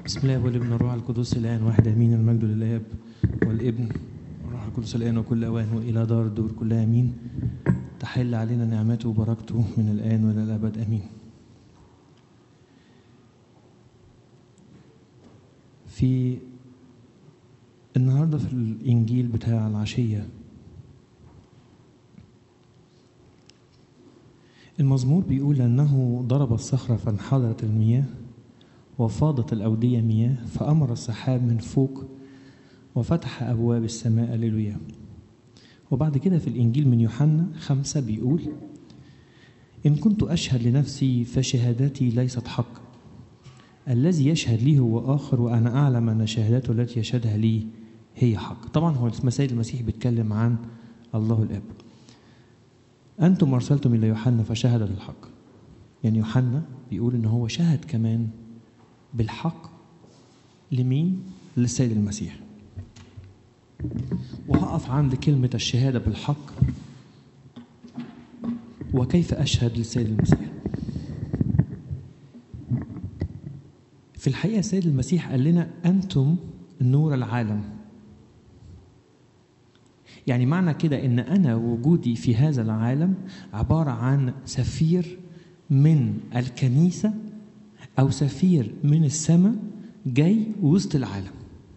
بسم الله والابن والروح القدس الان واحد امين المجد للاب والابن والروح القدس الان وكل اوان والى دار الدور كلها امين تحل علينا نعمته وبركته من الان والى الابد امين في النهارده في الانجيل بتاع العشيه المزمور بيقول انه ضرب الصخره فانحدرت المياه وفاضت الأودية مياه فأمر السحاب من فوق وفتح أبواب السماء للويا وبعد كده في الإنجيل من يوحنا خمسة بيقول إن كنت أشهد لنفسي فشهادتي ليست حق الذي يشهد لي هو آخر وأنا أعلم أن شهادته التي يشهدها لي هي حق طبعا هو مسائل المسيح بيتكلم عن الله الآب أنتم أرسلتم إلى يوحنا فشهد للحق يعني يوحنا بيقول إن هو شهد كمان بالحق لمين؟ للسيد المسيح وهقف عند كلمة الشهادة بالحق وكيف أشهد للسيد المسيح في الحقيقة السيد المسيح قال لنا أنتم نور العالم يعني معنى كده ان انا وجودي في هذا العالم عباره عن سفير من الكنيسه او سفير من السماء جاي وسط العالم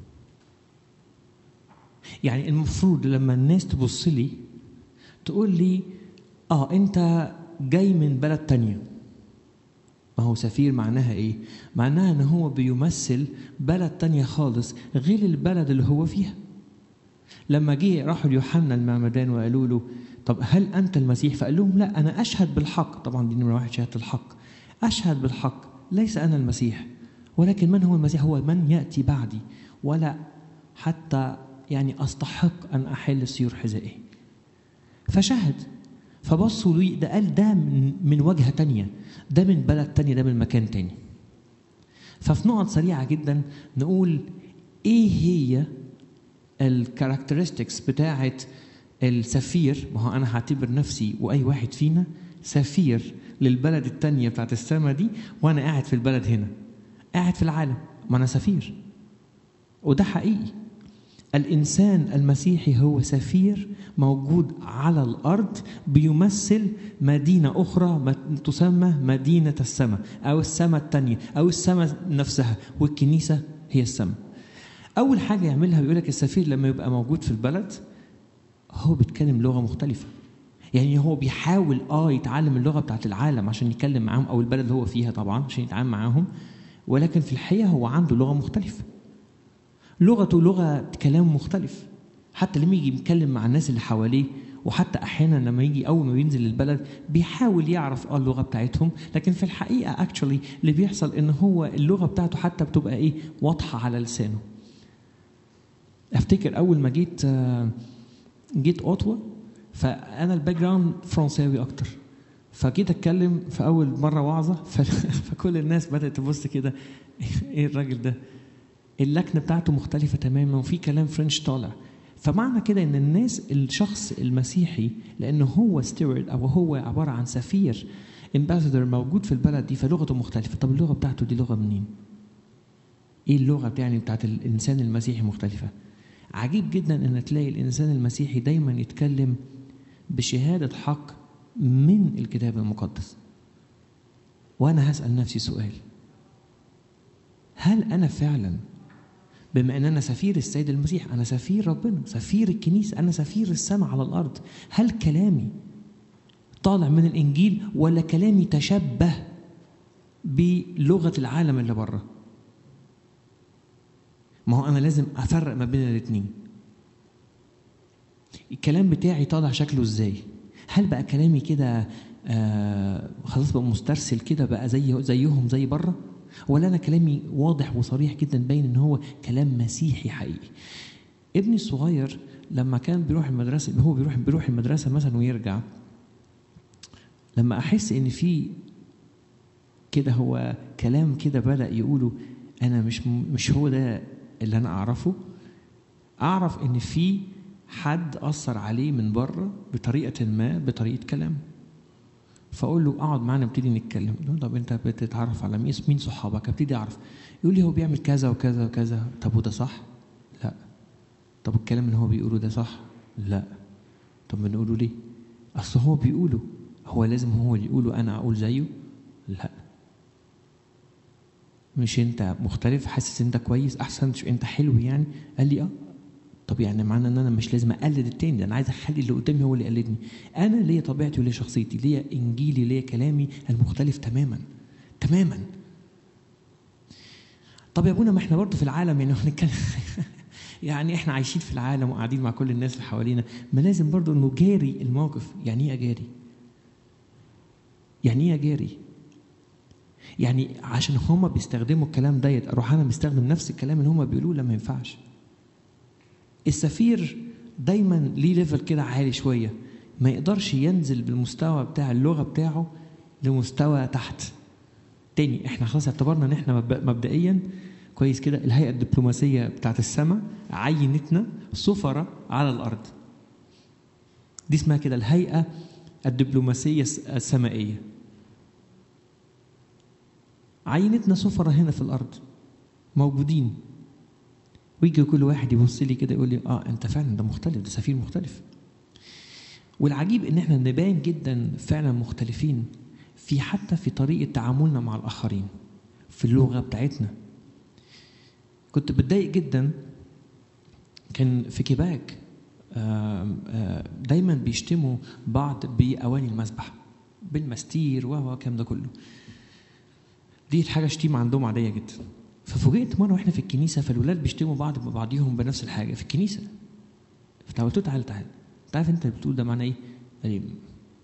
يعني المفروض لما الناس تبص لي تقول لي اه انت جاي من بلد تانية ما هو سفير معناها ايه معناها ان هو بيمثل بلد تانية خالص غير البلد اللي هو فيها لما جه راحوا ليوحنا المعمدان وقالوا له طب هل انت المسيح فقال لهم لا انا اشهد بالحق طبعا دي نمره واحد شهاده الحق اشهد بالحق ليس انا المسيح ولكن من هو المسيح هو من ياتي بعدي ولا حتى يعني استحق ان احل سيور حذائه فشهد فبصوا لي ده قال ده من, من وجهه تانية ده من بلد تانية ده من مكان تاني ففي نقط سريعه جدا نقول ايه هي الكاركترستكس بتاعه السفير ما هو انا هعتبر نفسي واي واحد فينا سفير للبلد التانية بتاعت السماء دي وانا قاعد في البلد هنا قاعد في العالم ما انا سفير وده حقيقي الانسان المسيحي هو سفير موجود على الارض بيمثل مدينه اخرى تسمى مدينه السماء او السماء الثانيه او السماء نفسها والكنيسه هي السماء اول حاجه يعملها بيقول لك السفير لما يبقى موجود في البلد هو بيتكلم لغه مختلفه يعني هو بيحاول اه يتعلم اللغه بتاعت العالم عشان يتكلم معاهم او البلد اللي هو فيها طبعا عشان يتعامل معاهم ولكن في الحقيقه هو عنده لغه مختلفه لغته لغه كلام مختلف حتى لما يجي يتكلم مع الناس اللي حواليه وحتى احيانا لما يجي اول ما بينزل البلد بيحاول يعرف اه اللغه بتاعتهم لكن في الحقيقه اكشولي اللي بيحصل ان هو اللغه بتاعته حتى بتبقى ايه واضحه على لسانه افتكر اول ما جيت جيت اوتوا فانا الباك جراوند فرنساوي اكتر فجيت اتكلم في اول مره وعظه فكل الناس بدات تبص كده ايه الراجل ده اللكنه بتاعته مختلفه تماما وفي كلام فرنش طالع فمعنى كده ان الناس الشخص المسيحي لانه هو ستيوارد او هو عباره عن سفير امباسادور موجود في البلد دي فلغته مختلفه طب اللغه بتاعته دي لغه منين ايه اللغه يعني بتاعت الانسان المسيحي مختلفه عجيب جدا ان تلاقي الانسان المسيحي دايما يتكلم بشهاده حق من الكتاب المقدس وانا هسال نفسي سؤال هل انا فعلا بما ان انا سفير السيد المسيح انا سفير ربنا سفير الكنيسه انا سفير السماء على الارض هل كلامي طالع من الانجيل ولا كلامي تشبه بلغه العالم اللي بره ما هو انا لازم افرق ما بين الاثنين الكلام بتاعي طالع شكله ازاي هل بقى كلامي كده آه خلاص بقى مسترسل كده بقى زي زيهم زي بره ولا انا كلامي واضح وصريح جدا باين ان هو كلام مسيحي حقيقي ابني الصغير لما كان بيروح المدرسه هو بيروح بيروح المدرسه مثلا ويرجع لما احس ان في كده هو كلام كده بدا يقوله انا مش مش هو ده اللي انا اعرفه اعرف ان في حد اثر عليه من بره بطريقه ما بطريقه كلام فاقول له اقعد معانا نبتدي نتكلم يقول له طب انت بتتعرف على مين مين صحابك ابتدي اعرف يقول لي هو بيعمل كذا وكذا وكذا طب وده صح لا طب الكلام اللي هو بيقوله ده صح لا طب بنقوله ليه اصل هو بيقوله هو لازم هو اللي يقوله انا اقول زيه لا مش انت مختلف حاسس انت كويس احسن شو انت حلو يعني قال لي اه طب يعني معنى ان انا مش لازم اقلد التاني ده انا عايز اخلي اللي قدامي هو اللي يقلدني انا ليا طبيعتي وليا شخصيتي ليا انجيلي ليا كلامي المختلف تماما تماما طب يا ابونا ما احنا برضه في العالم يعني هنتكلم يعني احنا عايشين في العالم وقاعدين مع كل الناس اللي حوالينا ما لازم برضه انه جاري الموقف يعني ايه اجاري يعني ايه اجاري يعني عشان هما بيستخدموا الكلام ديت اروح انا مستخدم نفس الكلام اللي هما بيقولوه لا ما ينفعش السفير دايما ليه ليفل كده عالي شويه ما يقدرش ينزل بالمستوى بتاع اللغه بتاعه لمستوى تحت تاني احنا خلاص اعتبرنا ان احنا مبدئيا كويس كده الهيئه الدبلوماسيه بتاعت السماء عينتنا سفراء على الارض دي اسمها كده الهيئه الدبلوماسيه السمائيه عينتنا سفراء هنا في الارض موجودين ويجي كل واحد يبص لي كده يقول لي اه انت فعلا ده مختلف ده سفير مختلف والعجيب ان احنا نبان جدا فعلا مختلفين في حتى في طريقه تعاملنا مع الاخرين في اللغه بتاعتنا كنت بتضايق جدا كان في كيباك دايما بيشتموا بعض باواني المسبح بالمستير و الكلام ده كله دي حاجه شتيمه عندهم عاديه جدا ففوجئت مره واحنا في الكنيسه فالولاد بيشتموا بعض ببعضيهم بنفس الحاجه في الكنيسه فقلت له تعالى تعالى انت عارف انت بتقول ده معناه ايه؟ قال لي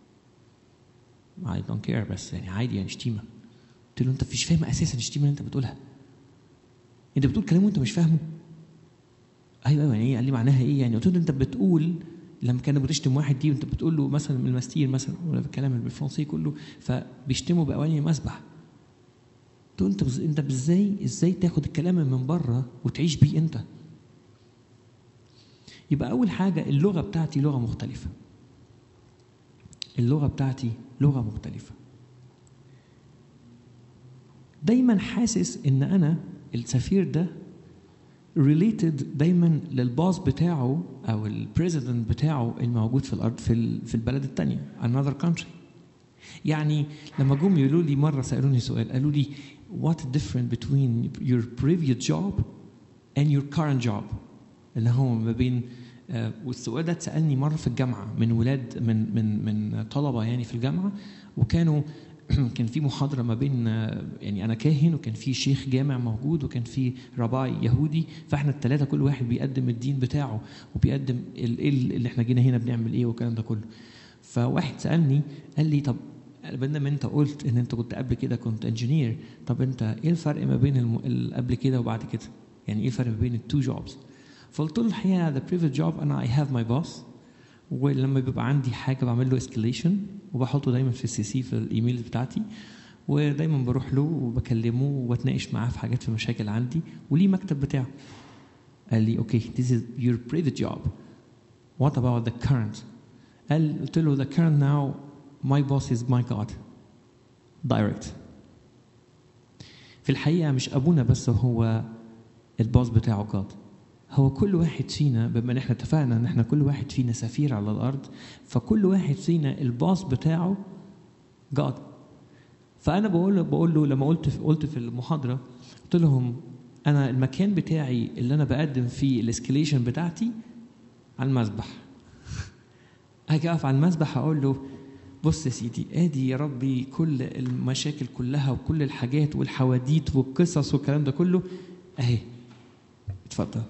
I don't care بس يعني عادي يعني شتيمه قلت له انت مش فاهم اساسا الشتيمه اللي انت بتقولها انت بتقول كلام وانت مش فاهمه ايوه ايوه يعني ايه قال لي معناها ايه يعني قلت له انت بتقول لما كانت بتشتم واحد دي وانت بتقول له مثلا من المستير مثلا ولا بالكلام بالفرنسي كله فبيشتموا باواني المسبح تقول انت بز... انت ازاي ازاي تاخد الكلام من بره وتعيش بيه انت يبقى اول حاجه اللغه بتاعتي لغه مختلفه اللغه بتاعتي لغه مختلفه دايما حاسس ان انا السفير ده ريليتد دايما للباص بتاعه او البريزيدنت بتاعه الموجود في الارض في في البلد الثانيه another country يعني لما جم يقولوا لي مره سالوني سؤال قالوا لي what the difference between your previous job and your current job اللي هو ما بين آه والسؤال ده اتسالني مره في الجامعه من ولاد من من من طلبه يعني في الجامعه وكانوا كان في محاضره ما بين يعني انا كاهن وكان في شيخ جامع موجود وكان في رباعي يهودي فاحنا الثلاثه كل واحد بيقدم الدين بتاعه وبيقدم ايه اللي احنا جينا هنا بنعمل ايه والكلام ده كله فواحد سالني قال لي طب بدل ما انت قلت ان انت كنت قبل كده كنت انجينير طب انت ايه الفرق ما بين الم... قبل كده وبعد كده يعني ايه الفرق ما بين التو جوبز فقلت له الحقيقه ذا بريفت جوب انا اي هاف ماي بوس ولما بيبقى عندي حاجه بعمل له اسكليشن وبحطه دايما في السي سي في الايميل بتاعتي ودايما بروح له وبكلمه وبتناقش معاه في حاجات في مشاكل عندي وليه مكتب بتاعه قال لي اوكي this is your private job what about the current قال قلت له the current now my boss is my God direct في الحقيقة مش أبونا بس هو البوس بتاعه God هو كل واحد فينا بما ان احنا اتفقنا ان احنا كل واحد فينا سفير على الارض فكل واحد فينا الباص بتاعه جاد فانا بقول له بقول له لما قلت في قلت في المحاضره قلت لهم انا المكان بتاعي اللي انا بقدم فيه الاسكليشن بتاعتي على المسبح هاجي اقف على المسبح اقول له بص يا سيدي ادي يا ربي كل المشاكل كلها وكل الحاجات والحواديت والقصص والكلام ده كله اهي اتفضل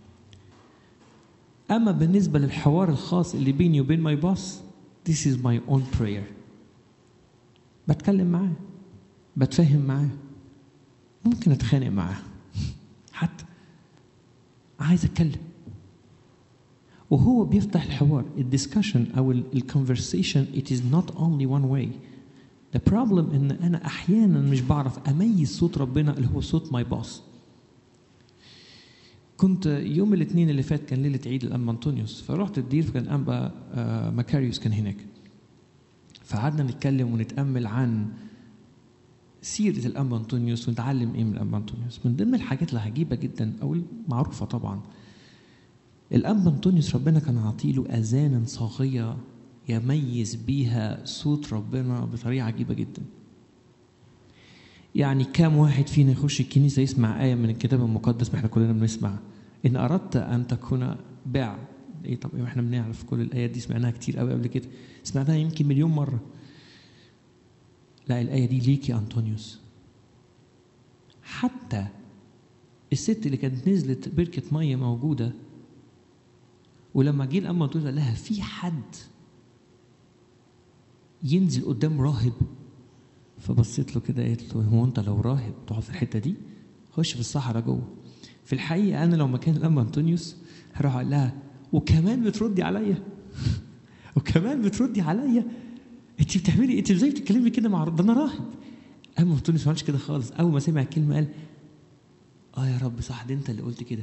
اما بالنسبه للحوار الخاص اللي بيني وبين ماي باص this is my own prayer بتكلم معاه بتفهم معاه ممكن اتخانق معاه حتى عايز اتكلم وهو بيفتح الحوار الدiscussion او الكونفرسيشن it is not only one way the problem ان انا احيانا مش بعرف اميز صوت ربنا اللي هو صوت ماي باص كنت يوم الاثنين اللي فات كان ليله عيد الانبا انطونيوس فرحت الدير فكان انبا مكاريوس كان هناك فقعدنا نتكلم ونتامل عن سيرة الأنبا أنطونيوس ونتعلم إيه من الأنبا أنطونيوس من ضمن الحاجات العجيبة جدا أو المعروفة طبعا الأنبا أنطونيوس ربنا كان عاطيله أذانا صاغية يميز بيها صوت ربنا بطريقة عجيبة جدا يعني كام واحد فينا يخش الكنيسة يسمع آية من الكتاب المقدس ما احنا كلنا بنسمع إن أردت أن تكون باع إيه طب إيه احنا بنعرف كل الآيات دي سمعناها كتير قوي قبل كده سمعناها يمكن مليون مرة لا الآية دي ليك يا أنطونيوس حتى الست اللي كانت نزلت بركة مية موجودة ولما جه الأم أنطونيوس قال لها في حد ينزل قدام راهب فبصيت له كده قالت له هو انت لو راهب تقعد في الحته دي خش في الصحراء جوه في الحقيقه انا لو مكان الام انطونيوس هروح اقول لها وكمان بتردي عليا وكمان بتردي عليا انت بتعملي انت ازاي بتتكلمي كده مع ده انا راهب ام انطونيوس ما عملش كده خالص اول ما سمع الكلمه قال اه يا رب صح ده انت اللي قلت كده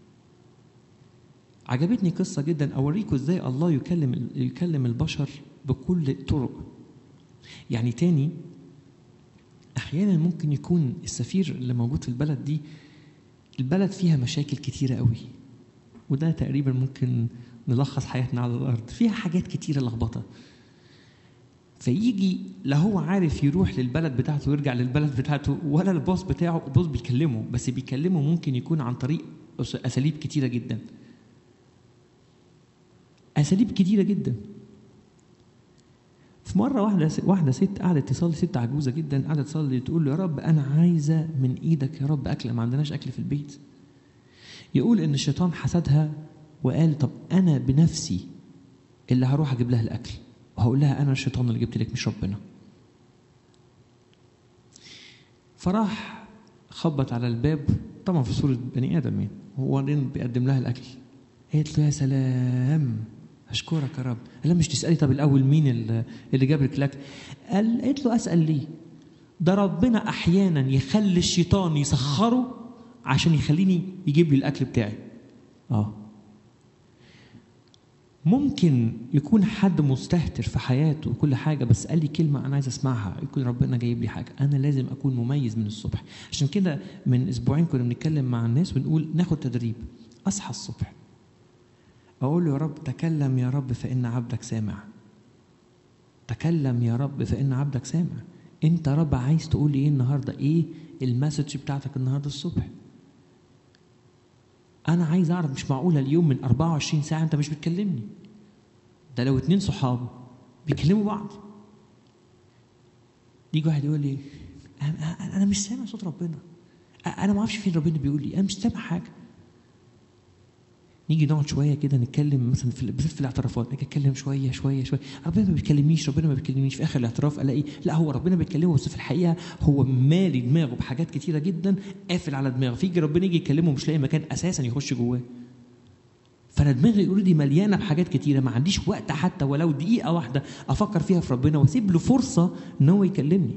عجبتني قصه جدا اوريكم ازاي الله يكلم يكلم البشر بكل الطرق يعني تاني احيانا ممكن يكون السفير اللي موجود في البلد دي البلد فيها مشاكل كتيره قوي وده تقريبا ممكن نلخص حياتنا على الارض فيها حاجات كتيره لخبطه فيجي لا هو عارف يروح للبلد بتاعته ويرجع للبلد بتاعته ولا البوس بتاعه البوس بيكلمه بس بيكلمه ممكن يكون عن طريق اساليب كتيره جدا اساليب كتيره جدا في مره واحده واحده ست قعدت تصلي ست عجوزه جدا قعدت تصلي تقول له يا رب انا عايزه من ايدك يا رب اكل ما عندناش اكل في البيت يقول ان الشيطان حسدها وقال طب انا بنفسي اللي هروح اجيب لها الاكل وهقول لها انا الشيطان اللي جبت لك مش ربنا فراح خبط على الباب طبعا في صوره بني ادم يعني هو بيقدم لها الاكل قالت له يا سلام اشكرك يا رب قال مش تسالي طب الاول مين اللي جاب لك الاكل قال قالت له اسال ليه ده ربنا احيانا يخلي الشيطان يسخره عشان يخليني يجيب لي الاكل بتاعي اه ممكن يكون حد مستهتر في حياته وكل حاجة بس قال لي كلمة أنا عايز أسمعها يكون ربنا جايب لي حاجة أنا لازم أكون مميز من الصبح عشان كده من أسبوعين كنا بنتكلم مع الناس ونقول ناخد تدريب أصحى الصبح أقول له يا رب تكلم يا رب فإن عبدك سامع تكلم يا رب فإن عبدك سامع أنت يا رب عايز تقول لي إيه النهاردة إيه المسج بتاعتك النهاردة الصبح أنا عايز أعرف مش معقولة اليوم من 24 ساعة أنت مش بتكلمني ده لو اتنين صحاب بيكلموا بعض يجي واحد يقول لي أنا مش سامع صوت ربنا أنا ما أعرفش فين ربنا بيقول لي أنا مش سامع حاجة نيجي نقعد شويه كده نتكلم مثلا في بالذات في الاعترافات اجي اتكلم شويه شويه شويه ربنا ما بيكلمنيش ربنا ما بيكلمنيش في اخر الاعتراف الاقي لا هو ربنا بيكلمه بس في الحقيقه هو مالي دماغه بحاجات كتيره جدا قافل على دماغه فيجي ربنا يجي يكلمه مش لاقي مكان اساسا يخش جواه فانا دماغي اوريدي مليانه بحاجات كتيره ما عنديش وقت حتى ولو دقيقه واحده افكر فيها في ربنا واسيب له فرصه ان هو يكلمني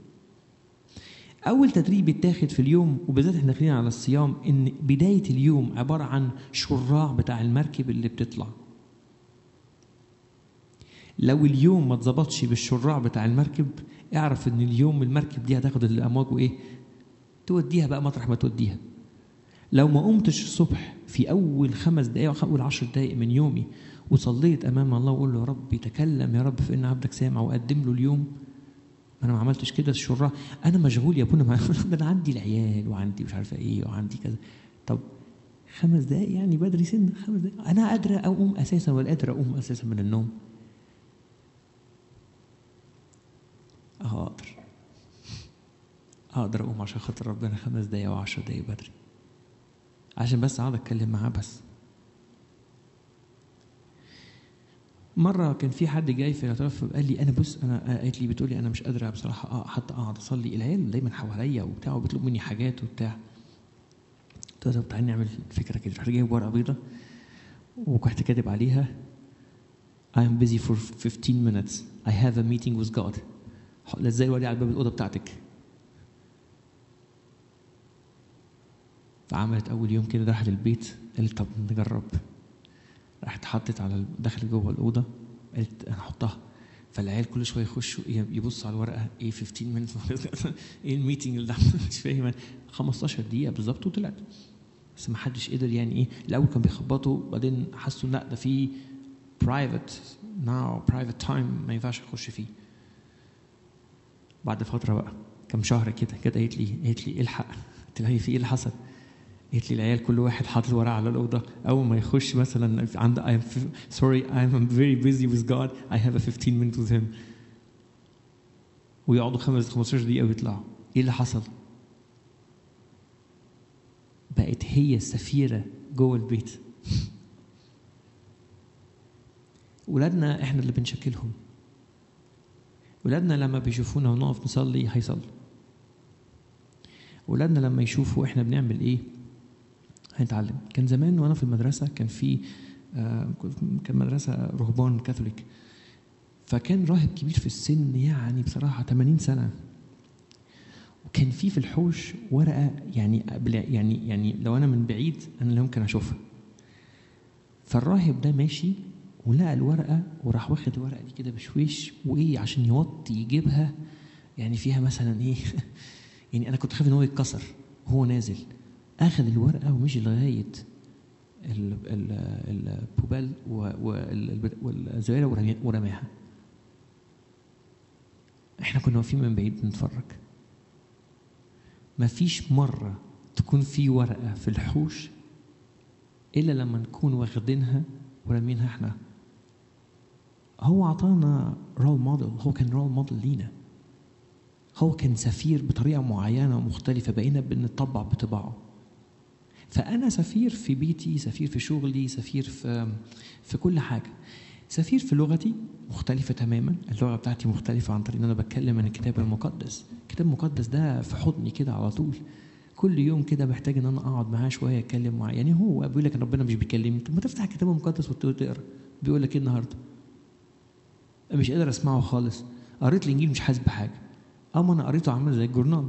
أول تدريب بيتاخد في اليوم وبالذات احنا داخلين على الصيام إن بداية اليوم عبارة عن شراع بتاع المركب اللي بتطلع. لو اليوم ما اتظبطش بالشراع بتاع المركب اعرف إن اليوم المركب دي هتاخد الأمواج وإيه؟ توديها بقى مطرح ما توديها. لو ما قمتش الصبح في أول خمس دقايق أو أول عشر دقايق من يومي وصليت أمام الله وأقول له يا رب تكلم يا رب فإن عبدك سامع وأقدم له اليوم انا ما عملتش كده الشراع انا مشغول يا ابونا ما انا عندي العيال وعندي مش عارفه ايه وعندي كذا طب خمس دقايق يعني بدري سن خمس دقايق انا قادره اقوم اساسا ولا قادره اقوم اساسا من النوم اه اقدر اقدر اقوم عشان خاطر ربنا خمس دقايق او عشر دقايق بدري عشان بس اقعد اتكلم معاه بس مرة كان في حد جاي في الاعتراف قال لي أنا بص أنا قالت لي بتقول لي أنا مش قادرة بصراحة أه حتى أقعد أصلي العيال دايما حواليا وبتاع وبيطلب مني حاجات وبتاع قلت له طب تعالى نعمل فكرة كده رحت جايب ورقة بيضة وكنت كاتب عليها I am busy for 15 minutes I have a meeting with God ازاي الورقة على باب الأوضة بتاعتك فعملت أول يوم كده راحت البيت قالت طب نجرب راحت حطت على دخلت جوه الاوضه قالت انا هحطها فالعيال كل شويه يخشوا يبصوا على الورقه ايه 15 مينت ايه الميتنج اللي مش فاهم 15 دقيقه بالظبط وطلعت بس ما حدش قدر يعني ايه الاول كانوا بيخبطوا بعدين حسوا لا ده في برايفت ناو برايفت تايم ما ينفعش اخش فيه بعد فتره بقى كم شهر كده كده قالت لي قالت لي الحق قلت لها في ايه اللي حصل؟ قالت لي العيال كل واحد حاطط ورقه على الاوضه اول ما يخش مثلا عند I'm sorry I'm very busy with God I have a 15 minute with him ويقعدوا خمس 15 دقيقه ويطلعوا ايه اللي حصل؟ بقت هي السفيره جوه البيت ولادنا احنا اللي بنشكلهم ولادنا لما بيشوفونا ونقف نصلي هيصلوا ولادنا لما يشوفوا احنا بنعمل ايه هيتعلم كان زمان وانا في المدرسه كان في آه كان مدرسه رهبان كاثوليك فكان راهب كبير في السن يعني بصراحه 80 سنه وكان في في الحوش ورقه يعني يعني يعني لو انا من بعيد انا لا يمكن اشوفها فالراهب ده ماشي ولقى الورقه وراح واخد الورقه دي كده بشويش وايه عشان يوطي يجيبها يعني فيها مثلا ايه يعني انا كنت خايف ان هو يتكسر وهو نازل اخذ الورقه ومشي لغايه البوبال والزباله ورماها احنا كنا واقفين من بعيد نتفرج مفيش مرة تكون في ورقة في الحوش إلا لما نكون واخدينها ورامينها احنا هو عطانا رول موديل هو كان رول موديل لينا هو كان سفير بطريقة معينة ومختلفة بقينا بنطبع بطباعه فأنا سفير في بيتي سفير في شغلي سفير في في كل حاجة سفير في لغتي مختلفة تماما اللغة بتاعتي مختلفة عن طريق ان انا بتكلم عن الكتاب المقدس الكتاب المقدس ده في حضني كده على طول كل يوم كده محتاج ان انا اقعد معاه شويه اتكلم معاه يعني هو بيقول لك ان ربنا مش بيكلمني طب ما تفتح الكتاب المقدس وتقرا بيقول لك ايه النهارده مش قادر اسمعه خالص قريت الانجيل مش حاسس بحاجه اما انا قريته عامل زي الجورنال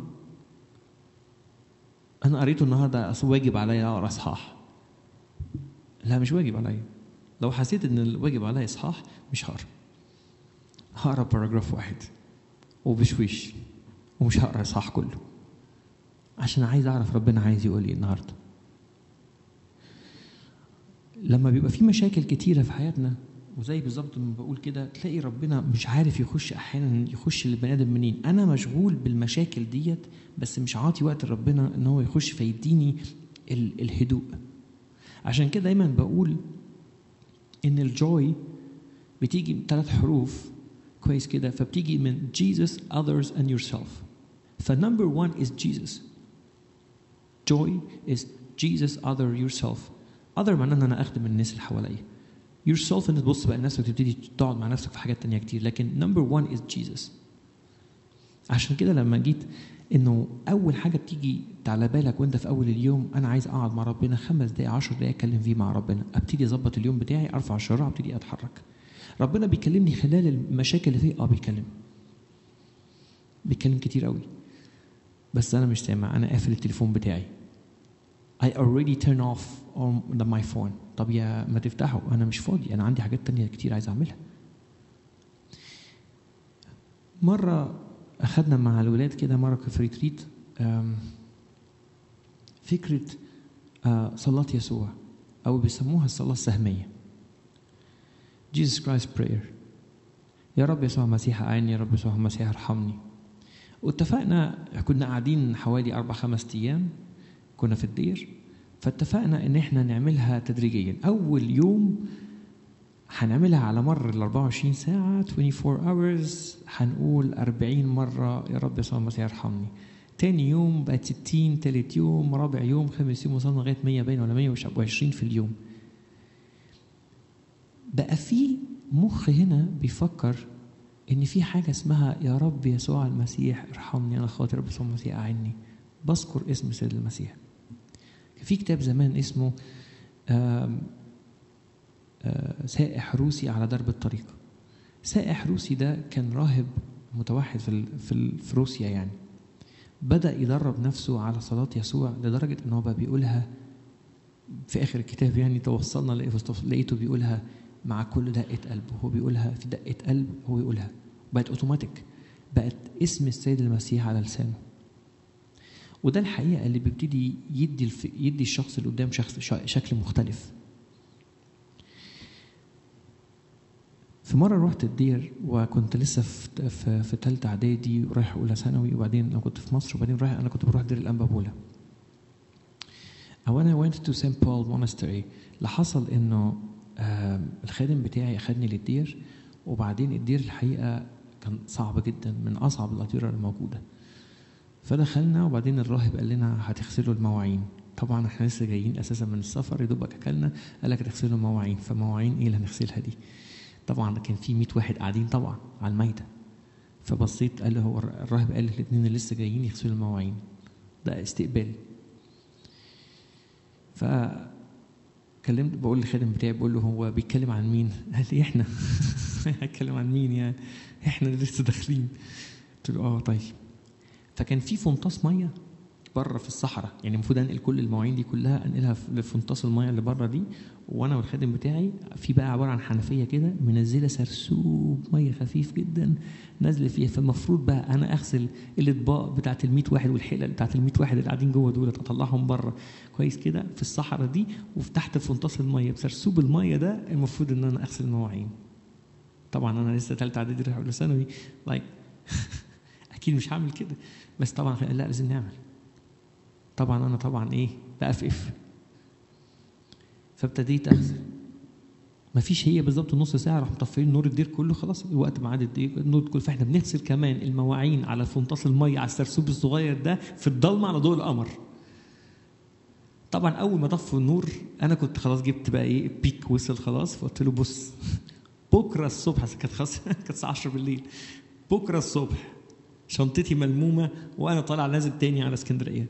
انا قريته النهارده اصل واجب عليا اقرا اصحاح لا مش واجب عليا لو حسيت ان الواجب عليا اصحاح مش هقرا هقرا باراجراف واحد وبشويش ومش هقرا الاصحاح كله عشان عايز اعرف ربنا عايز يقول ايه النهارده لما بيبقى في مشاكل كتيره في حياتنا وزي بالظبط لما بقول كده تلاقي ربنا مش عارف يخش احيانا يخش للبني ادم منين انا مشغول بالمشاكل ديت بس مش عاطي وقت لربنا ان هو يخش فيديني ال- الهدوء عشان كده دايما بقول ان الجوي بتيجي من ثلاث حروف كويس كده فبتيجي من Jesus others and yourself فنمبر 1 is Jesus joy is Jesus other yourself other معناه ان انا اخدم الناس اللي حواليا yourself ان تبص بقى لنفسك وتبتدي تقعد مع نفسك في حاجات تانية كتير لكن number one is Jesus عشان كده لما جيت انه اول حاجه بتيجي على بالك وانت في اول اليوم انا عايز اقعد مع ربنا خمس دقائق عشر دقائق اتكلم فيه مع ربنا ابتدي اظبط اليوم بتاعي ارفع الشراع ابتدي اتحرك ربنا بيكلمني خلال المشاكل اللي فيه اه بيكلم بيتكلم كتير قوي بس انا مش سامع انا قافل التليفون بتاعي I already turn off on the my phone طب يا ما تفتحه انا مش فاضي انا عندي حاجات تانية كتير عايز اعملها مرة أخدنا مع الولاد كده مرة في ريتريت فكرة آه، صلاة يسوع أو بيسموها الصلاة السهمية Jesus Christ Prayer يا رب يسوع المسيح أعيني يا رب يسوع المسيح ارحمني واتفقنا كنا قاعدين حوالي أربع خمس أيام كنا في الدير فاتفقنا إن إحنا نعملها تدريجيا أول يوم هنعملها على مر ال 24 ساعة 24 hours هنقول 40 مرة يا رب يسوع المسيح ارحمني تاني يوم بقت 60 تالت يوم رابع يوم خامس يوم وصلنا لغاية 100 باين ولا 120 في اليوم بقى في مخ هنا بيفكر ان في حاجة اسمها يا رب يسوع المسيح ارحمني انا خاطر رب يسوع المسيح اعني بذكر اسم سيد المسيح في كتاب زمان اسمه آم آه، سائح روسي على درب الطريق سائح روسي ده كان راهب متوحد في ال- في ال- في روسيا يعني بدأ يدرب نفسه على صلاة يسوع لدرجة إن هو بقى بيقولها في آخر الكتاب يعني توصلنا لقيته بيقولها مع كل دقة قلب هو بيقولها في دقة قلب هو يقولها بقت اوتوماتيك بقت اسم السيد المسيح على لسانه وده الحقيقه اللي بيبتدي يدي الف... يدي الشخص اللي قدام شخص شكل مختلف في مرة رحت الدير وكنت لسه في في, في ثالثة إعدادي ورايح أولى ثانوي وبعدين أنا كنت في مصر وبعدين رايح أنا كنت بروح دير الأنبابولا. When I went to St. Paul Monastery اللي حصل إنه آه الخادم بتاعي أخدني للدير وبعدين الدير الحقيقة كان صعب جدا من أصعب الأديرة الموجودة. فدخلنا وبعدين الراهب قال لنا هتغسلوا المواعين. طبعا احنا لسه جايين اساسا من السفر يا دوبك اكلنا قال لك هتغسلوا المواعين فمواعين ايه اللي هنغسلها دي؟ طبعا كان في 100 واحد قاعدين طبعا على الميتة فبصيت قال له هو الراهب قال للاثنين اللي لسه جايين يغسلوا المواعين ده استقبال ف كلمت بقول للخادم بتاعي بقول له هو بيتكلم عن مين؟ قال لي احنا هيتكلم عن مين يعني؟ احنا اللي لسه داخلين قلت له اه طيب فكان في فنطاس ميه بره في الصحراء يعني المفروض انقل كل المواعين دي كلها انقلها في فنطاس الميه اللي بره دي وانا والخادم بتاعي في بقى عباره عن حنفيه كده منزله سرسوب ميه خفيف جدا نازله فيها فالمفروض بقى انا اغسل الاطباق بتاعت ال 100 واحد والحلل بتاعت ال 100 واحد اللي قاعدين جوه دول اطلعهم بره كويس كده في الصحراء دي وفي تحت فنطاس الميه بسرسوب الميه ده المفروض ان انا اغسل المواعين طبعا انا لسه ثالثه اعدادي رايح اولى ثانوي لايك اكيد مش هعمل كده بس طبعا لا لازم نعمل طبعا انا طبعا ايه بقفقف فابتديت اغسل مفيش هي بالظبط نص ساعه راح مطفيين نور الدير كله خلاص الوقت ما عاد النور كله فاحنا بنغسل كمان المواعين على فنطاس الميه على السرسوب الصغير ده في الضلمه على ضوء القمر طبعا اول ما طفوا النور انا كنت خلاص جبت بقى ايه بيك وصل خلاص فقلت له بص بكره الصبح كانت خلاص كانت الساعه 10 بالليل بكره الصبح شنطتي ملمومه وانا طالع نازل تاني على اسكندريه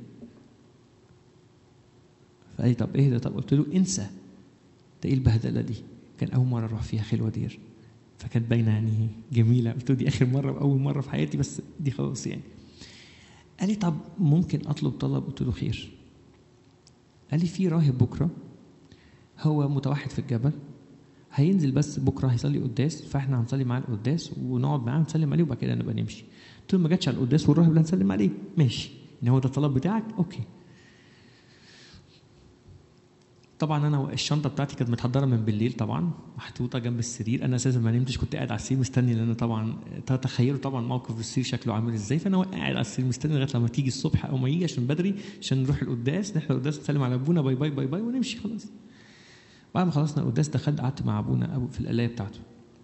فقال لي طب ايه ده طب قلت له انسى ده ايه البهدله دي كان اول مره اروح فيها خلوه دير فكانت باينه يعني جميله قلت له دي اخر مره واول مره في حياتي بس دي خلاص يعني قال لي طب ممكن اطلب طلب قلت له خير قال لي في راهب بكره هو متوحد في الجبل هينزل بس بكره هيصلي قداس فاحنا هنصلي معاه القداس ونقعد معاه ونسلم عليه وبعد كده نبقى نمشي قلت له ما جاتش على القداس والراهب اللي هنسلم عليه ماشي ان هو ده الطلب بتاعك اوكي طبعا انا الشنطه بتاعتي كانت متحضره من بالليل طبعا محطوطه جنب السرير انا اساسا ما نمتش كنت قاعد على السرير مستني لان طبعا تخيلوا طبعا موقف السرير شكله عامل ازاي فانا قاعد على السرير مستني لغايه لما تيجي الصبح او ما يجي عشان بدري عشان نروح القداس نحضر القداس نسلم على ابونا باي باي باي باي ونمشي خلاص بعد ما خلصنا القداس دخلت قعدت مع ابونا ابو في القلايه بتاعته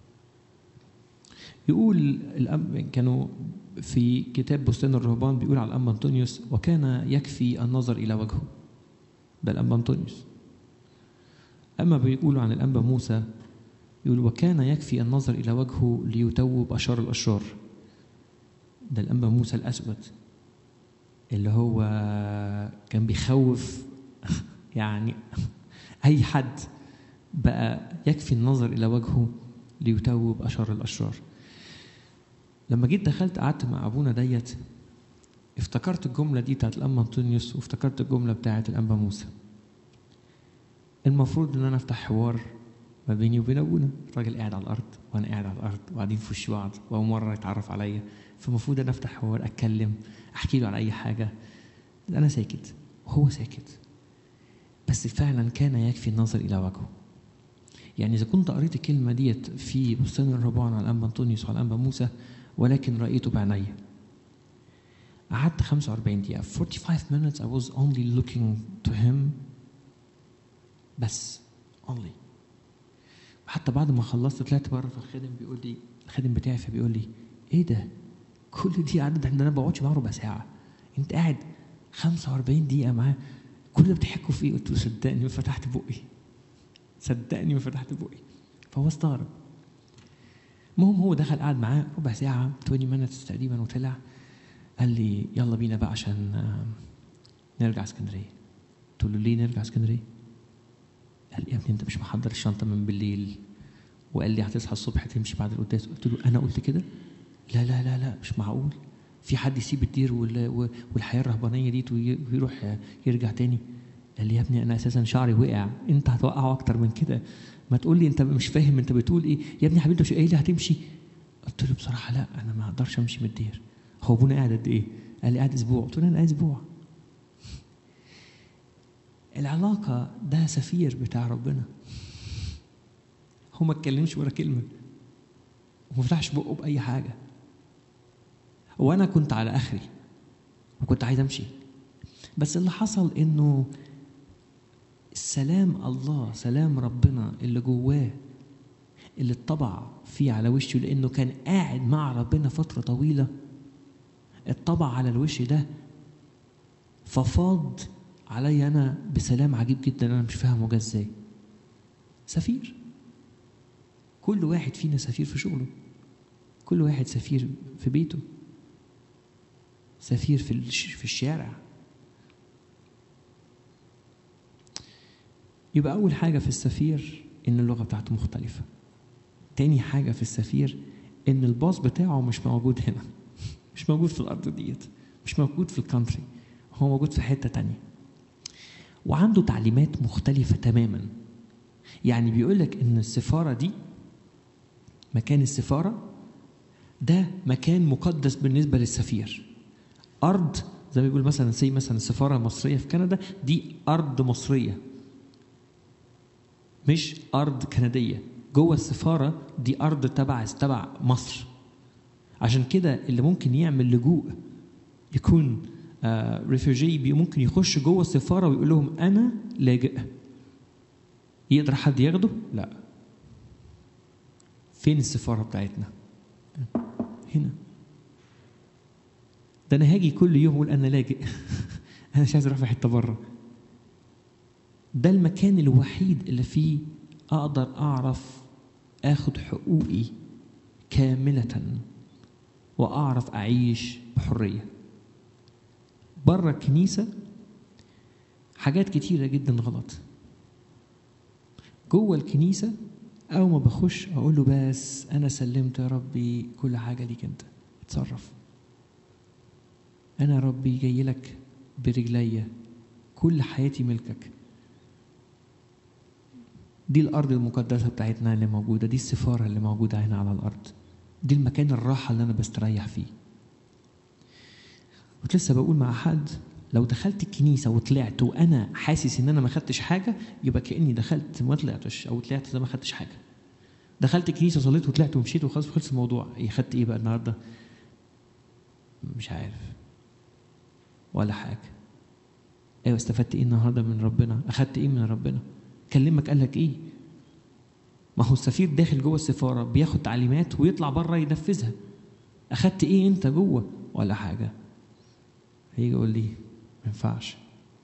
يقول الأب كانوا في كتاب بستان الرهبان بيقول على الأنبا أنطونيوس وكان يكفي النظر إلى وجهه ده الأنبا أنطونيوس أما بيقولوا عن الأنبا موسى يقول وكان يكفي النظر إلى وجهه ليتوب أشر الأشرار ده الأنبا موسى الأسود اللي هو كان بيخوف يعني أي حد بقى يكفي النظر إلى وجهه ليتوب أشر الأشرار لما جيت دخلت قعدت مع أبونا ديت افتكرت الجملة دي بتاعت الأنبا أنطونيوس وافتكرت الجملة بتاعت الأنبا موسى المفروض ان انا افتح حوار ما بيني وبين ابونا الراجل قاعد على الارض وانا قاعد على الارض وقاعدين في وش بعض واول مره يتعرف عليا فالمفروض انا افتح حوار اتكلم احكي له على اي حاجه انا ساكت وهو ساكت بس فعلا كان يكفي النظر الى وجهه يعني اذا كنت قريت الكلمه ديت في بستان الربوان على الانبا انطونيوس وعلى الانبا موسى ولكن رايته بعيني قعدت 45 دقيقه 45 minutes I was only looking to him بس only حتى بعد ما خلصت طلعت بره فالخادم بيقول لي الخادم بتاعي فبيقول لي ايه ده كل دي عدد احنا انا ما بقعدش معاه ربع ساعه انت قاعد 45 دقيقه معاه كل ده بتحكوا في ايه قلت له صدقني ما فتحت بقي صدقني ما فتحت بقي فهو استغرب المهم هو دخل قعد معاه ربع ساعه 20 minutes تقريبا وطلع قال لي يلا بينا بقى عشان نرجع اسكندريه قلت له ليه نرجع اسكندريه قال يا ابني انت مش محضر الشنطه من بالليل وقال لي هتصحى الصبح تمشي بعد القداس قلت له انا قلت كده لا لا لا لا مش معقول في حد يسيب الدير والحياه الرهبانيه دي ويروح يرجع تاني قال لي يا ابني انا اساسا شعري وقع انت هتوقعه اكتر من كده ما تقول لي انت مش فاهم انت بتقول ايه يا ابني حبيبي انت مش قايل لي هتمشي قلت له بصراحه لا انا ما اقدرش امشي من الدير هو ابونا قاعد قد ايه قال لي قاعد اسبوع قلت له انا قاعد اسبوع العلاقه ده سفير بتاع ربنا هو ما اتكلمش ولا كلمه وما فتحش بقه باي حاجه وانا كنت على اخري وكنت عايز امشي بس اللي حصل انه السلام الله سلام ربنا اللي جواه اللي اتطبع فيه على وشه لانه كان قاعد مع ربنا فتره طويله اتطبع على الوش ده ففاض علي انا بسلام عجيب جدا انا مش فاهمه جه ازاي سفير كل واحد فينا سفير في شغله كل واحد سفير في بيته سفير في في الشارع يبقى أول حاجة في السفير إن اللغة بتاعته مختلفة تاني حاجة في السفير إن الباص بتاعه مش موجود هنا مش موجود في الأرض ديت مش موجود في الكانتري هو موجود في حتة تانية وعنده تعليمات مختلفة تماما يعني بيقول لك إن السفارة دي مكان السفارة ده مكان مقدس بالنسبة للسفير أرض زي ما بيقول مثلا زي مثلا السفارة المصرية في كندا دي أرض مصرية مش أرض كندية جوه السفارة دي أرض تبع تبع مصر عشان كده اللي ممكن يعمل لجوء يكون آه ريفوجي ممكن يخش جوه السفارة ويقول لهم أنا لاجئ يقدر حد ياخده؟ لا فين السفارة بتاعتنا؟ هنا ده أنا هاجي كل يوم أقول أنا لاجئ أنا مش عايز أروح في حتة بره ده المكان الوحيد اللي فيه أقدر أعرف آخد حقوقي كاملة وأعرف أعيش بحرية بره الكنيسة حاجات كتيرة جدا غلط جوه الكنيسة أول ما بخش أقول له بس أنا سلمت يا ربي كل حاجة ليك أنت اتصرف أنا ربي جاي لك برجليا كل حياتي ملكك دي الأرض المقدسة بتاعتنا اللي موجودة دي السفارة اللي موجودة هنا على الأرض دي المكان الراحة اللي أنا بستريح فيه كنت لسه بقول مع حد لو دخلت الكنيسة وطلعت وأنا حاسس إن أنا ما خدتش حاجة يبقى كأني دخلت ما طلعتش أو طلعت ده ما خدتش حاجة دخلت الكنيسة وصليت وطلعت ومشيت وخلاص خلص الموضوع إيه خدت إيه بقى النهاردة مش عارف ولا حاجة أيوة استفدت إيه النهاردة من ربنا أخدت إيه من ربنا كلمك قال لك ايه ما هو السفير داخل جوه السفاره بياخد تعليمات ويطلع بره ينفذها اخدت ايه انت جوه ولا حاجه هيجي يقول لي ما ينفعش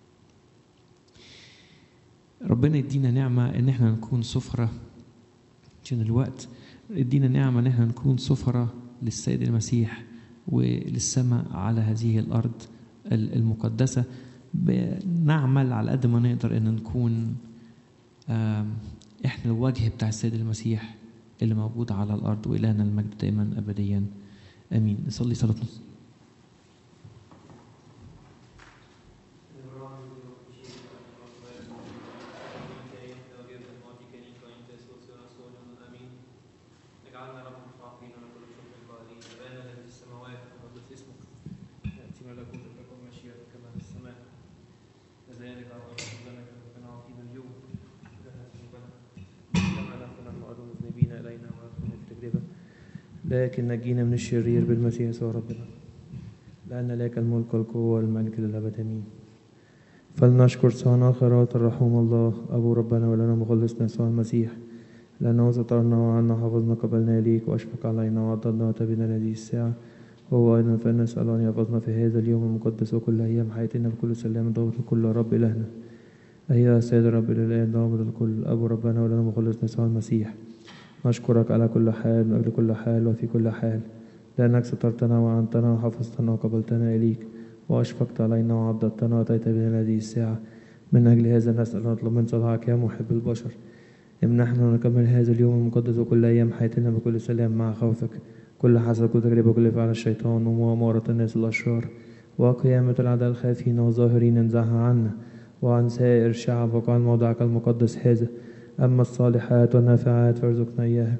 ربنا يدينا نعمه ان احنا نكون سفره عشان الوقت يدينا نعمه ان احنا نكون سفره للسيد المسيح وللسماء على هذه الارض المقدسه نعمل على قد ما نقدر ان نكون احنا الوجه بتاع السيد المسيح اللي موجود على الارض والهنا المجد دائما ابديا امين نصلي صلاه نص لكن نجينا من الشرير بالمسيح يسوع ربنا لأن لك الملك والقوة والملك للأبد آمين فلنشكر صانع خيرات الرحوم الله أبو ربنا ولنا مخلصنا يسوع المسيح لأنه سترنا وعنا حفظنا قبلنا إليك وأشفق علينا وعضدنا وتبنا هذه الساعة وهو أيضا فنسأل أن يحفظنا في هذا اليوم المقدس وكل أيام حياتنا بكل سلام ضابط الكل رب إلهنا أيها السيد الرب الإله ضابط الكل أبو ربنا ولنا مخلصنا يسوع المسيح نشكرك على كل حال من أجل كل حال وفي كل حال لأنك سترتنا وعنتنا وحفظتنا وقبلتنا إليك وأشفقت علينا وعضدتنا وأتيت بنا هذه الساعة من أجل هذا نسأل ونطلب من صلاحك يا محب البشر امنحنا نكمل هذا اليوم المقدس وكل أيام حياتنا بكل سلام مع خوفك كل حسد وتجربة وكل فعل الشيطان ومؤامرة الناس الأشرار وقيامة العدل الخافين والظاهرين انزعها عنا وعن سائر شعبك وعن موضعك المقدس هذا أما الصالحات والنافعات فارزقنا إياها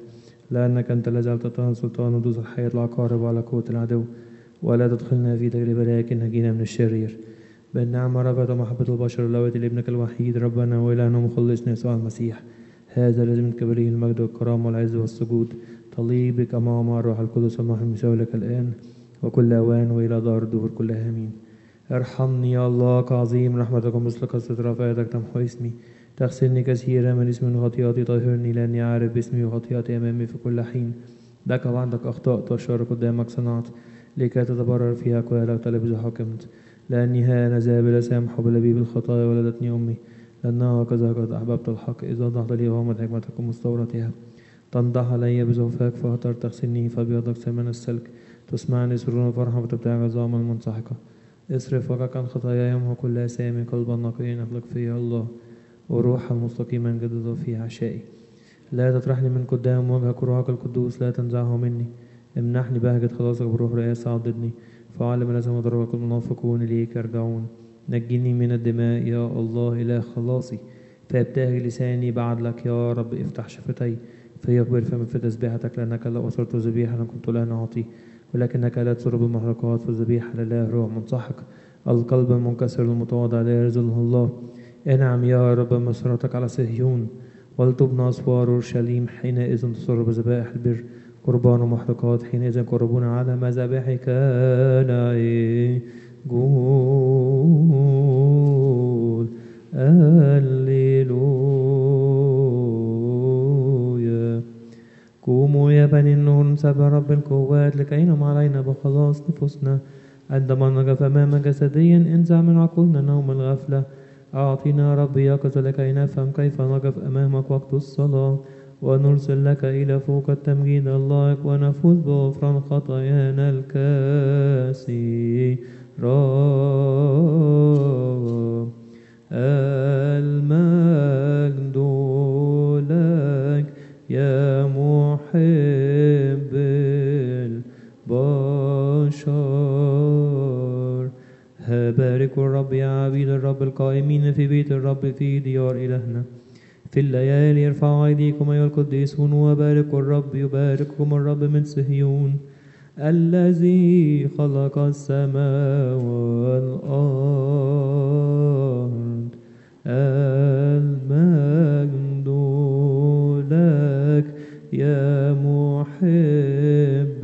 لأنك أنت الذي أعطيتنا سلطان ودوس الحياة العقارب على قوة العدو ولا تدخلنا في تجربة لكن نجينا من الشرير بالنعمة رفعت محبة البشر اللواتي لابنك الوحيد ربنا وإلهنا مخلصنا يسوع المسيح هذا الذي من كبره المجد والكرامة والعز والسجود تليق بك مع الروح القدس المحب المساوي لك الآن وكل أوان وإلى دار الدهور كلها آمين ارحمني يا الله كعظيم رحمتك ومثل كثرة رفعتك تمحو اسمي تغسلني كثيرا من اسمي وخطيئتي طهرني لأني عارف باسمي وخطيئتي أمامي في كل حين لك وعندك أخطأت والشر قدامك صنعت لكي تتبرر فيها أقوالك تلبس حكمت لأني ها أنا ذا بلا سامح وبلبيب الخطايا ولدتني أمي لأنها كذا قد أحببت الحق إذا ضحت لي وهمت حكمتك ومستورتها تنضح علي بزوفاك فهتر تغسلني فبيضك ثمن السلك تسمعني سرور وفرحة وتبتاع عظام المنسحقة اصرف وجهك عن خطاياي يمحو كل أسامي قلبا نقيا اخلق فيا الله وروحا مستقيما جدد في عشائي لا تطرحني من قدام وجهك وروحك القدوس لا تنزعه مني امنحني بهجة خلاصك بروح رئاسة عضدني فعلم لازم أضربك المنافقون إليك يرجعون نجني من الدماء يا الله إله خلاصي فابتهج لساني بعدلك يا رب افتح شفتي فيقبل فمن في تسبيحتك لأنك لا أصرت ذبيحة أنا كنت لا نعطي ولكنك لا تسر بالمحرقات فالذبيحة لله روح منسحق القلب المنكسر المتواضع لا يرزله الله انعم يا رب مسرتك على صهيون ولتبنى أسوار أورشليم حينئذ تصر بذبائح البر قربان ومحرقات حينئذ يقربون على مذابحك نقول هللويا قوموا يا بني النور نسبح رب القوات لكي ينم علينا بخلاص نفوسنا عندما نقف أمام جسديا انزع من عقولنا نوم الغفلة أعطينا رب يقظة لكي نفهم كيف نقف أمامك وقت الصلاة ونرسل لك إلى فوق التمجيد اللائق ونفوز بغفران خطايانا الكثيرة المجد لك يا محب البشر بارك الرب يا عبيد الرب القائمين في بيت الرب في ديار إلهنا في الليالي ارفعوا أيديكم أيها القديسون وباركوا الرب يبارككم الرب من صهيون الذي خلق السماء والأرض المجد لك يا محب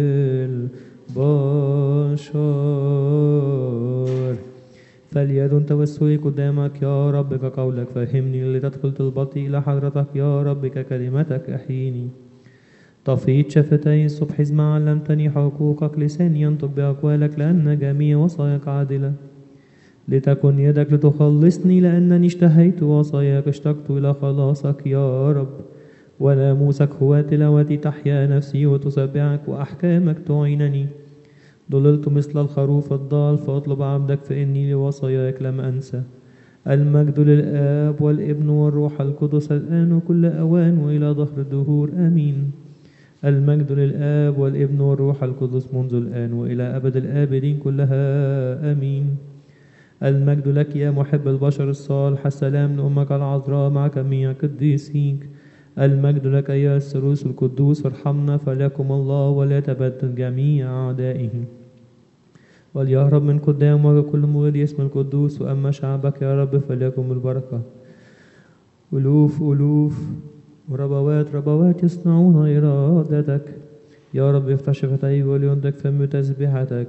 البشر فليدن توسلي قدامك يا رب كقولك فهمني لتدخل طلبتي إلى حضرتك يا رب ككلمتك أحيني طفيت شفتي الصبح إذ ما علمتني حقوقك لساني ينطق بأقوالك لأن جميع وصاياك عادلة لتكن يدك لتخلصني لأنني اشتهيت وصاياك اشتقت إلى خلاصك يا رب وناموسك هو تلاوتي تحيا نفسي وتسبحك وأحكامك تعينني ضللت مثل الخروف الضال فاطلب عبدك فإني لوصاياك لم أنسى المجد للآب والابن والروح القدس الآن وكل أوان وإلى ظهر الدهور آمين المجد للآب والابن والروح القدس منذ الآن وإلى أبد الآبدين كلها آمين المجد لك يا محب البشر الصالح السلام لأمك العذراء مع جميع قديسيك المجد لك يا الثالوث القدوس ارحمنا فليكم الله ولا تبدل جميع أعدائه وليهرب من قدام وجه كل مغير اسم القدوس وأما شعبك يا رب فليكم البركة ألوف ألوف وربوات ربوات يصنعون إرادتك يا رب افتح شفتي وليندك فم تسبيحتك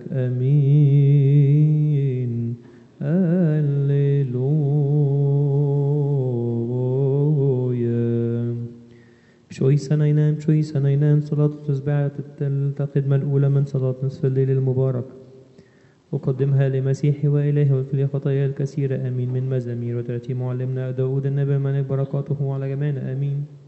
آمين هللويا شوي سنة ينام شوي سنة ينام صلاة التسبيحة الخدمة الأولى من صلاة نصف الليل المبارك أقدمها لمسيحي وإلهي وفي لي خطايا الكثيرة آمين من مزامير وترتيب معلمنا داود النبي الملك بركاته على جميعنا آمين